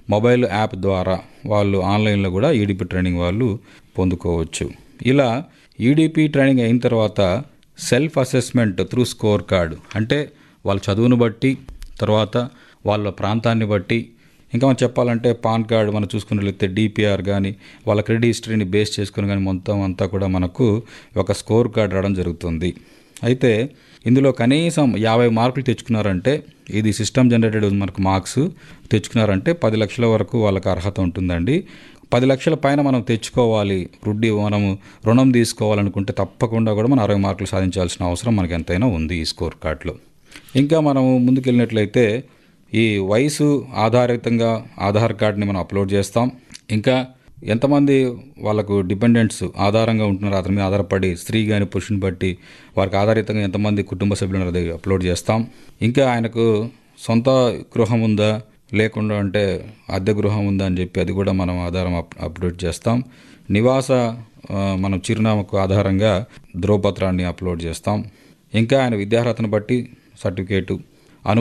mobile app ద్వారా వాళ్ళు ఆన్లైన్లో కూడా ఈడిపి ట్రైనింగ్ వాళ్ళు పొందుకోవచ్చు ఇలా ఈడిపి ట్రైనింగ్ అయిన తర్వాత self assessment through score card అంటే వాళ్ళ చదువును బట్టి తర్వాత వాళ్ళ ప్రాంతాన్ని బట్టి ఇంకా మనం చెప్పాలంటే పాన్ కార్డ్ మనం చూసుకున్నట్లయితే డిపిఆర్ కానీ వాళ్ళ క్రెడిట్ హిస్టరీని బేస్ చేసుకుని కానీ మొత్తం అంతా కూడా మనకు ఒక స్కోర్ కార్డ్ రావడం జరుగుతుంది అయితే ఇందులో కనీసం యాభై మార్కులు తెచ్చుకున్నారంటే ఇది సిస్టమ్ జనరేటెడ్ మనకు మార్క్స్ తెచ్చుకున్నారంటే పది లక్షల వరకు వాళ్ళకి అర్హత ఉంటుందండి పది లక్షల పైన మనం తెచ్చుకోవాలి రుడ్డి మనము రుణం తీసుకోవాలనుకుంటే తప్పకుండా కూడా మనం అరవై మార్కులు సాధించాల్సిన అవసరం మనకి ఎంతైనా ఉంది ఈ స్కోర్ కార్డులో ఇంకా మనం ముందుకెళ్ళినట్లయితే ఈ వయసు ఆధారితంగా ఆధార్ కార్డ్ని మనం అప్లోడ్ చేస్తాం ఇంకా ఎంతమంది వాళ్ళకు డిపెండెంట్స్ ఆధారంగా ఉంటున్నారు అతని మీద ఆధారపడి స్త్రీ కానీ పురుషుని బట్టి వారికి ఆధారితంగా ఎంతమంది కుటుంబ సభ్యులు ఉన్నారో అది అప్లోడ్ చేస్తాం ఇంకా ఆయనకు సొంత గృహం ఉందా లేకుండా అంటే అద్దె గృహం ఉందా అని చెప్పి అది కూడా మనం ఆధారం అప్ అప్లోడ్ చేస్తాం నివాస ఆ, మనం చిరునామాకు ఆధారంగా ధ్రువపత్రాన్ని అప్లోడ్ చేస్తాం ఇంకా ఆయన విద్యార్హతను బట్టి సర్టిఫికేటు